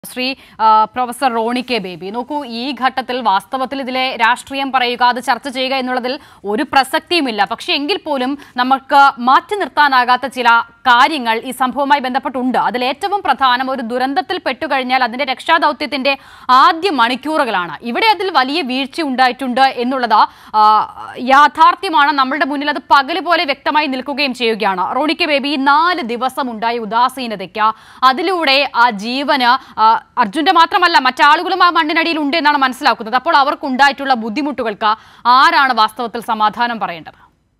ശ്രീ ആ, professor Roni K baby നോക്കൂ ഈ ഘട്ടത്തിൽ വാസ്തവത്തിൽ ഇതിലെ രാഷ്ട്രീയം പറയുക അത് ചർച്ച ചെയ്യുക എന്നുള്ളതിൽ ഒരു പ്രസക്തിയുമില്ല പക്ഷേ എങ്കിൽ പോലും നമുക്ക് മാറ്റി നിർത്താനാകാത്ത ചില കാര്യങ്ങൾ ഈ സംഭവവുമായി ബന്ധപ്പെട്ടുണ്ട് അതിൽ ഏറ്റവും പ്രധാനം ഒരു ദുരന്തത്തിൽ പെട്ടുകഴിഞ്ഞാൽ അതിന്റെ രക്ഷാദൗത്യത്തിന്റെ ആദ്യ മണിക്കൂറുകളാണ് ഇവിടെ അതിൽ വലിയ വീഴ്ച ഉണ്ടായിട്ടുണ്ട് എന്നുള്ളത് ആ, യാഥാർത്ഥ്യമാണ് നമ്മളുടെ മുന്നിൽ അത് പകല് പോലെ വ്യക്തമായി നിൽക്കുകയും ചെയ്യുകയാണ് റോണി കെ ബേബി ഈ നാല് ദിവസം ഉണ്ടായ ഉദാസീനതയ്ക്ക് അതിലൂടെ ആ ജീവന് ആ, അർജുന്റെ മാത്രമല്ല മറ്റാളുകളും ആ മണ്ണിനടിയിൽ ഉണ്ട് എന്നാണ് മനസ്സിലാക്കുന്നത് അപ്പോൾ അവർക്കുണ്ടായിട്ടുള്ള ബുദ്ധിമുട്ടുകൾക്ക് ആരാണ് വാസ്തവത്തിൽ സമാധാനം പറയേണ്ടത്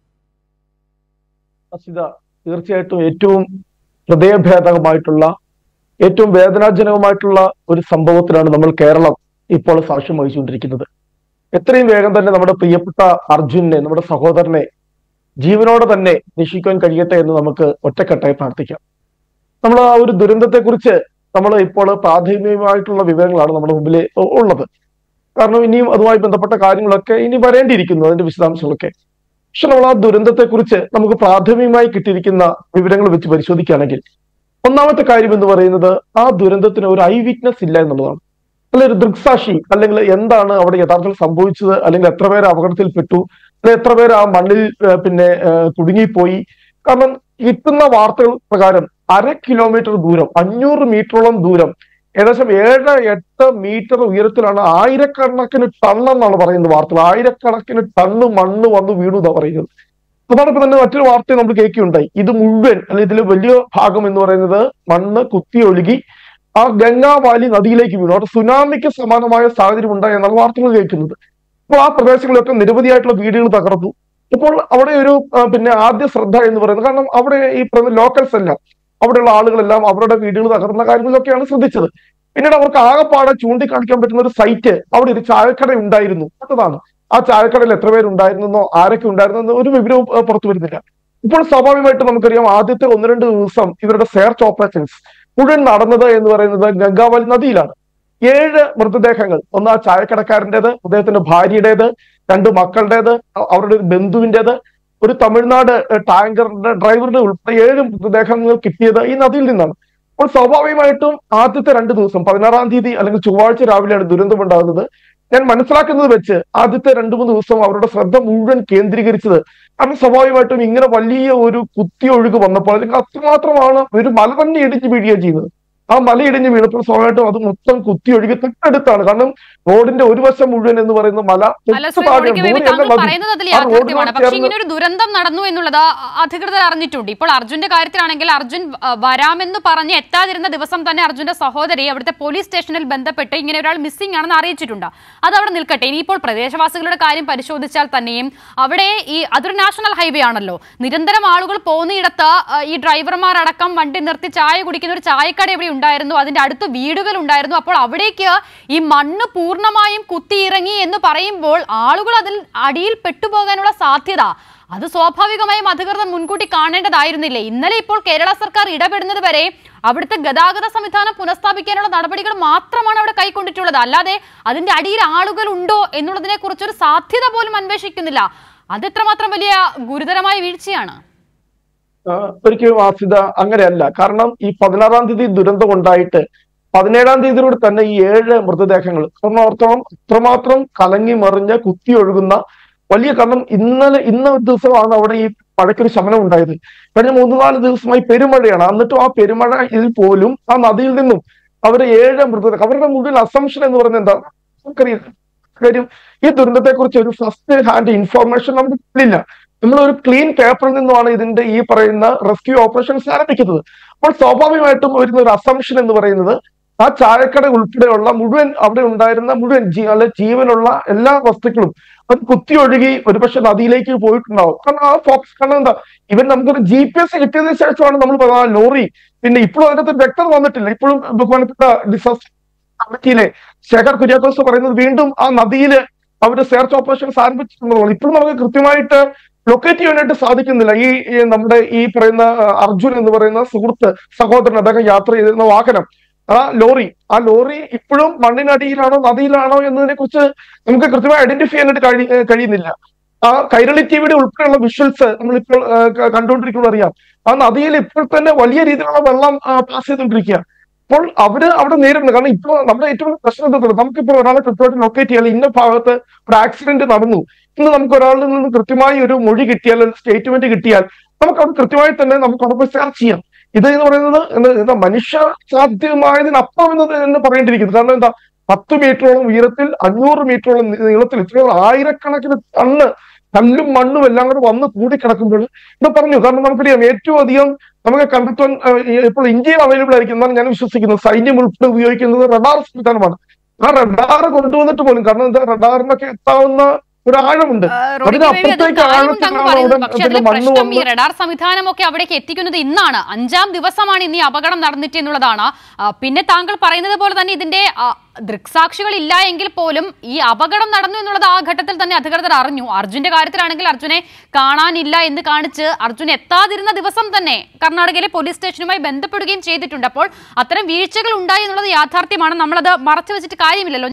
അസിത തീർച്ചയായിട്ടും ഏറ്റവും ഹൃദയഭേദകമായിട്ടുള്ള ഏറ്റവും വേദനാജനകമായിട്ടുള്ള ഒരു സംഭവത്തിനാണ് നമ്മൾ കേരളം ഇപ്പോൾ സാക്ഷ്യം വഹിച്ചുകൊണ്ടിരിക്കുന്നത് എത്രയും വേഗം തന്നെ നമ്മുടെ പ്രിയപ്പെട്ട അർജുനെ നമ്മുടെ സഹോദരനെ ജീവനോടെ തന്നെ രക്ഷിക്കാൻ കഴിയട്ടെ എന്ന് നമുക്ക് ഒറ്റക്കെട്ടായി പ്രാർത്ഥിക്കാം നമ്മൾ ആ ഒരു ദുരന്തത്തെക്കുറിച്ച് നമ്മൾ ഇപ്പോൾ പ്രാഥമികമായിട്ടുള്ള വിവരങ്ങളാണ് നമ്മുടെ മുമ്പിൽ ഉള്ളത് കാരണം ഇനിയും അതുമായി ബന്ധപ്പെട്ട കാര്യങ്ങളൊക്കെ ഇനി വരേണ്ടിയിരിക്കുന്നു അതിന്റെ വിശദാംശങ്ങളൊക്കെ പക്ഷെ നമ്മൾ ആ ദുരന്തത്തെക്കുറിച്ച് നമുക്ക് പ്രാഥമികമായി കിട്ടിയിരിക്കുന്ന വിവരങ്ങൾ വെച്ച് പരിശോധിക്കുകയാണെങ്കിൽ ഒന്നാമത്തെ കാര്യം എന്ന് പറയുന്നത് ആ ദുരന്തത്തിന് ഒരു ഐ വിറ്റ്നസ് ഇല്ല എന്നുള്ളതാണ് അല്ലെ ഒരു ദൃക്സാക്ഷി അല്ലെങ്കിൽ എന്താണ് അവിടെ യഥാർത്ഥത്തിൽ സംഭവിച്ചത് അല്ലെങ്കിൽ എത്ര പേര് അപകടത്തിൽപ്പെട്ടു അല്ലെങ്കിൽ എത്ര പേര് ആ മണ്ണിൽ ഏർ പിന്നെ ഏർ കുടുങ്ങിപ്പോയി കാരണം കിട്ടുന്ന വാർത്തകൾ പ്രകാരം അര കിലോമീറ്റർ ദൂരം അഞ്ഞൂറ് മീറ്ററോളം ദൂരം ഏകദേശം ഏഴ് എട്ട് മീറ്റർ ഉയരത്തിലാണ് ആയിരക്കണക്കിന് ടൺ എന്നാണ് പറയുന്നത് വാർത്തകൾ ആയിരക്കണക്കിന് ടണ്ണ് മണ്ണ് വന്ന് വീണു എന്നാണ് പറയുന്നത് അതോടൊപ്പം തന്നെ മറ്റൊരു വാർത്ത നമ്മൾ കേൾക്കുകയുണ്ടായി ഇത് മുഴുവൻ അല്ലെങ്കിൽ ഇതിൽ വലിയ ഭാഗം എന്ന് പറയുന്നത് മണ്ണ് കുത്തി ഒഴുകി ആ ഗംഗാവാലി നദിയിലേക്ക് വീണു അവിടെ സുനാമിക്ക് സമാനമായ സാഹചര്യം ഉണ്ടായി എന്നാണ് വാർത്തകൾ കേൾക്കുന്നത് അപ്പോൾ ആ പ്രദേശങ്ങളിലൊക്കെ നിരവധിയായിട്ടുള്ള വീടുകൾ തകർന്നു ഇപ്പോൾ അവിടെ ഒരു ആ, പിന്നെ ആദ്യ ശ്രദ്ധ എന്ന് പറയുന്നത് കാരണം അവിടെ ഈ പറയുന്ന ലോക്കൽസ് എല്ലാം അവിടെയുള്ള ആളുകളെല്ലാം അവരുടെ വീടുകൾ തകർന്ന കാര്യങ്ങളൊക്കെയാണ് ശ്രദ്ധിച്ചത് പിന്നീട് അവർക്ക് ആകെപ്പാടെ ചൂണ്ടിക്കാണിക്കാൻ പറ്റുന്ന ഒരു സൈറ്റ് അവിടെ ഒരു ചായക്കട ഉണ്ടായിരുന്നു എന്നതാണ് ആ ചായക്കടയിൽ എത്ര പേരുണ്ടായിരുന്നെന്നോ ആരൊക്കെ ഉണ്ടായിരുന്നെന്നോ ഒരു വിവരവും ആ, പുറത്തു വരുന്നില്ല ഇപ്പോൾ സ്വാഭാവികമായിട്ടും നമുക്കറിയാം ആദ്യത്തെ ഒന്ന് രണ്ട് ദിവസം ഇവരുടെ സെർച്ച് ഓപ്പറേഷൻസ് മുഴുവൻ നടന്നത് എന്ന് പറയുന്നത് ഗംഗാവലി നദിയിലാണ് ഏഴ് മൃതദേഹങ്ങൾ ഒന്ന് ആ ചായക്കടക്കാരൻ്റെത് അദ്ദേഹത്തിന്റെ ഭാര്യയുടേത് രണ്ട് മക്കളുടേത് അ- അവരുടെ ഒരു ബന്ധുവിൻ്റെത് ഒരു തമിഴ്നാട് ഏഹ്, ടാങ്കറിന്റെ ഡ്രൈവറുടെ ഉൾപ്പെടെ ഏഴ് മൃതദേഹങ്ങൾ കിട്ടിയത് ഈ നദിയിൽ നിന്നാണ് അപ്പോൾ സ്വാഭാവികമായിട്ടും ആദ്യത്തെ രണ്ട് ദിവസം പതിനാറാം തീയതി അല്ലെങ്കിൽ ചൊവ്വാഴ്ച രാവിലെയാണ് ദുരന്തം ഉണ്ടാകുന്നത് ഞാൻ മനസ്സിലാക്കുന്നത് വെച്ച് ആദ്യത്തെ രണ്ടു മൂന്ന് ദിവസം അവരുടെ ശ്രദ്ധ മുഴുവൻ കേന്ദ്രീകരിച്ചത് കാരണം സ്വാഭാവികമായിട്ടും ഇങ്ങനെ വലിയ ഒരു കുത്തിയൊഴുക്ക് വന്നപ്പോൾ അല്ലെങ്കിൽ അത്രമാത്രമാണ് ഒരു മല തന്നെ ഇടിഞ്ഞു വീഴുകയാണ് ചെയ്യുന്നത് ആ മല ഇടിഞ്ഞു വീണപ്പോൾ സ്വാഭാവികമായിട്ടും അത് മൊത്തം കുത്തിയൊഴുകി തൊട്ടടുത്താണ് കാരണം റോഡിന്റെ ഒരു വശം മുഴുവൻ എന്ന് പറയുന്ന മല അല്ല തൊട്ട് ശ്രീ താഴെ റോണിക്ക് ബേബി ദൂരെയല്ല താങ്കൾ നദി. പറയുന്നത് അതിൽ ആ റോഡിനോട് യാഥാർത്ഥ്യമാണ് പക്ഷെ ചേർന്ന് ഇങ്ങനെ ഒരു ദുരന്തം നടന്നു എന്നുള്ളത് അധികൃതർ അറിഞ്ഞിട്ടുണ്ട് ഇപ്പോൾ അർജുന്റെ കാര്യത്തിലാണെങ്കിൽ അർജുൻ ആ, വരാമെന്ന് പറഞ്ഞ് എത്താതിരുന്ന ദിവസം തന്നെ അർജുന്റെ സഹോദരി അവിടുത്തെ പോലീസ് സ്റ്റേഷനിൽ ബന്ധപ്പെട്ട് ഇങ്ങനെ ഒരാൾ മിസ്സിംഗ് ആണെന്ന് അറിയിച്ചിട്ടുണ്ട് അത് അവിടെ നിൽക്കട്ടെ ഇനിയിപ്പോൾ പ്രദേശവാസികളുടെ കാര്യം പരിശോധിച്ചാൽ തന്നെയും അവിടെ ഈ അതൊരു നാഷണൽ ഹൈവേ ആണല്ലോ നിരന്തരം ആളുകൾ പോകുന്നയിടത്ത് ആ, ഈ ഡ്രൈവർമാരടക്കം വണ്ടി നിർത്തി ചായ കുടിക്കുന്ന ഒരു ചായക്കട ഇവിടെ ഉണ്ടായിരുന്നു അതിന്റെ അടുത്ത് വീടുകൾ ഉണ്ടായിരുന്നു അപ്പോൾ അവിടേക്ക് ഈ മണ്ണ് പൂർണ്ണമായും കുത്തിയിറങ്ങി എന്ന് പറയുമ്പോൾ ആളുകൾ അതിൽ അടിയിൽ പെട്ടുപോകാനുള്ള സാധ്യത അത് സ്വാഭാവികമായും അധികൃതർ മുൻകൂട്ടി കാണേണ്ടതായിരുന്നില്ലേ ഇന്നലെ ഇപ്പോൾ കേരള സർക്കാർ ഇടപെടുന്നത് വരെ അവിടുത്തെ ഗതാഗത സംവിധാനം പുനഃസ്ഥാപിക്കാനുള്ള നടപടികൾ മാത്രമാണ് അവിടെ കൈക്കൊണ്ടിട്ടുള്ളത് അല്ലാതെ അതിന്റെ അടിയിൽ ആളുകൾ ഉണ്ടോ എന്നുള്ളതിനെ കുറിച്ചൊരു സാധ്യത പോലും അന്വേഷിക്കുന്നില്ല അത് എത്രമാത്രം വലിയ ഗുരുതരമായ വീഴ്ചയാണ് ആ, ഒരിക്കലും ആസിത അങ്ങനെയല്ല കാരണം ഈ പതിനാറാം തീയതി ദുരന്തം ഉണ്ടായിട്ട് പതിനേഴാം തീയതിയിലൂടെ തന്നെ ഈ ഏഴ് മൃതദേഹങ്ങൾ കാരണം ഓർത്തോളം അത്രമാത്രം കലങ്ങി മറിഞ്ഞ് കുത്തി ഒഴുകുന്ന വലിയ കാരണം ഇന്നലെ ഇന്ന ഒരു ദിവസമാണ് അവിടെ ഈ മഴയ്ക്കൊരു ശമനം ഉണ്ടായത് കഴിഞ്ഞ മൂന്ന് നാല് ദിവസമായി പെരുമഴയാണ് എന്നിട്ടും ആ പെരുമഴയിൽ പോലും ആ നദിയിൽ നിന്നും അവര് ഏഴ് മൃതദേഹം അവരുടെ മുഴുവൻ അസംഷൻ എന്ന് പറയുന്നത് എന്താ നമുക്കറിയില്ല കാര്യം ഈ ദുരന്തത്തെക്കുറിച്ച് ഒരു ഫസ്റ്റ് ഹാൻഡ് ഇൻഫോർമേഷൻ നമുക്ക് ഇല്ല നമ്മൾ ഒരു ക്ലീൻ പേപ്പറിൽ നിന്നുമാണ് ഇതിന്റെ ഈ പറയുന്ന റെസ്ക്യൂ ഓപ്പറേഷൻസ് ആരംഭിക്കുന്നത് അപ്പോൾ സ്വാഭാവികമായിട്ടും വരുന്ന ഒരു അസംഷൻ എന്ന് പറയുന്നത് ആ ചായക്കട ഉൾപ്പെടെയുള്ള മുഴുവൻ അവിടെ ഉണ്ടായിരുന്ന മുഴുവൻ ജീ അല്ലെ ജീവനുള്ള എല്ലാ വസ്തുക്കളും അത് കുത്തിയൊഴുകി ഒരുപക്ഷെ നദിയിലേക്ക് പോയിട്ടുണ്ടാവും കാരണം ആ ഫോക്സ് കാരണം എന്താ ഇവൻ നമുക്കൊരു ജി പി എസ് കിട്ടിയതിനു ശേഷമാണ് നമ്മൾ പറഞ്ഞ ആ ലോറി പിന്നെ ഇപ്പോഴും അതിനകത്ത് വ്യക്തത വന്നിട്ടില്ല ഇപ്പോഴും ബഹുമാനപ്പെട്ട ഡിസാസ്റ്റർ കമ്മിറ്റിയിലെ ശേഖർ കുര്യാക്കോസ് പറയുന്നത് വീണ്ടും ആ നദിയിൽ അവര് സെർച്ച് ഓപ്പറേഷൻസ് ആരംഭിച്ചിട്ടുണ്ടെന്നുള്ളത് ഇപ്പോഴും നമുക്ക് കൃത്യമായിട്ട് ലൊക്കേറ്റ് ചെയ്യാനായിട്ട് സാധിക്കുന്നില്ല ഈ ഈ നമ്മുടെ ഈ പറയുന്ന ആ, അർജുൻ എന്ന് പറയുന്ന സുഹൃത്ത് സഹോദരൻ അദ്ദേഹം യാത്ര ചെയ്തിരുന്ന വാഹനം ആ ലോറി ആ ലോറി ഇപ്പോഴും മണ്ണിനടിയിലാണോ നദിയിലാണോ എന്നതിനെ കുറിച്ച് നമുക്ക് കൃത്യമായി ഐഡന്റിഫൈ ചെയ്യാനായിട്ട് കഴി ഏഹ് കഴിയുന്നില്ല ആ കൈരളി ടിവിയുടെ ഉൾപ്പെടെയുള്ള വിഷ്വൽസ് നമ്മളിപ്പോൾ ആ, ക- കണ്ടുകൊണ്ടിരിക്കുന്നത് അറിയാം ആ നദിയിൽ ഇപ്പോൾ തന്നെ വലിയ രീതിയിലുള്ള വെള്ളം പാസ് ചെയ്തുകൊണ്ടിരിക്കുക അപ്പോൾ അവര് അവിടെ നേരിടുന്നു കാരണം ഇപ്പോൾ നമ്മുടെ ഏറ്റവും വലിയ പ്രശ്നം എന്താ നമുക്കിപ്പോൾ ഒരാളെ കൃത്യമായിട്ട് ലൊക്കേറ്റ് ചെയ്യാൻ ഇന്ന ഭാഗത്ത് ഒരു ആക്സിഡന്റ് നടന്നു ഇന്ന് നമുക്ക് ഒരാളിൽ നിന്ന് കൃത്യമായി ഒരു മൊഴി കിട്ടിയാൽ ഒരു സ്റ്റേറ്റ്മെന്റ് കിട്ടിയാൽ നമുക്ക് അവിടെ കൃത്യമായി തന്നെ നമുക്ക് അവിടെ പോയി സെർച്ച് ചെയ്യാം ഇത് എന്ന് പറയുന്നത് എന്താ- എന്താ മനുഷ്യ സാധ്യമായതിനപ്പുറം എന്ന് എന്ന് പറയേണ്ടിയിരിക്കുന്നു കാരണം എന്താ പത്ത് മീറ്ററോളം ഉയരത്തിൽ അഞ്ഞൂറ് മീറ്ററോളം നീ- നീളത്തിൽ ഇത്രയും ആയിരക്കണക്കിന് ടണ്ണ് കല്ലും മണ്ണും എല്ലാം കൂടെ വന്ന് കൂടിക്കിടക്കുമ്പോൾ ഇത് പറഞ്ഞു കാരണം നമുക്കറിയാം ഏറ്റവും അധികം നമുക്ക് കണ്ടെത്താൻ ആ, ഈ- ഇപ്പോൾ ഇന്ത്യയിൽ അവൈലബിൾ ആയിരിക്കും എന്നാണ് ഞാൻ വിശ്വസിക്കുന്നത് സൈന്യം ഉൾപ്പെടെ ഉപയോഗിക്കുന്നത് റഡാർ സംവിധാനമാണ് ആ റഡാർ കൊണ്ടുവന്നിട്ട് പോലും കാരണം എന്താ റഡാറിനൊക്കെ എത്താവുന്ന ഒരു ആഴമുണ്ട് ആ, റോഡിക്ക് ബേബി അത് അതിനപ്പുറത്തേക്ക് കാര്യമുണ്ട് അങ്ങ് ആഴത്തിലാണ് പറയുന്നത് അവിടെ പക്ഷെ അതിന്റെ അതിലെ മണ്ണ് പ്രശ്നം ഈ വന്ന് റഡാർ സംവിധാനമൊക്കെ അവിടേക്ക് എത്തിക്കുന്നത് ഇന്നാണ് അഞ്ചാം ദിവസമാണ് ഇന്ന് ഈ അപകടം നടന്നിട്ട് എന്നുള്ളതാണ് ആ, പിന്നെ താങ്കൾ പറയുന്നത് പോലെ തന്നെ ഇതിന്റെ ആ, ദൃക്സാക്ഷികൾ ഇല്ല എങ്കിൽ പോലും ഈ അപകടം നടന്നു എന്നുള്ളത് ആ ഘട്ടത്തിൽ തന്നെ അധികൃതർ അറിഞ്ഞു അർജുന്റെ കാര്യത്തിലാണെങ്കിൽ അർജുനെ കാണാനില്ല എന്ന് കാണിച്ച് അർജുൻ എത്താതിരുന്ന ദിവസം തന്നെ കർണാടകയിലെ പോലീസ് സ്റ്റേഷനുമായി ബന്ധപ്പെടുകയും ചെയ്തിട്ടുണ്ട് അപ്പോൾ അത്തരം വീഴ്ചകൾ ഉണ്ടായി എന്നുള്ളത് യാഥാർത്ഥ്യമാണ് നമ്മളത് മറച്ചു വെച്ചിട്ട് കാര്യമില്ലല്ലോ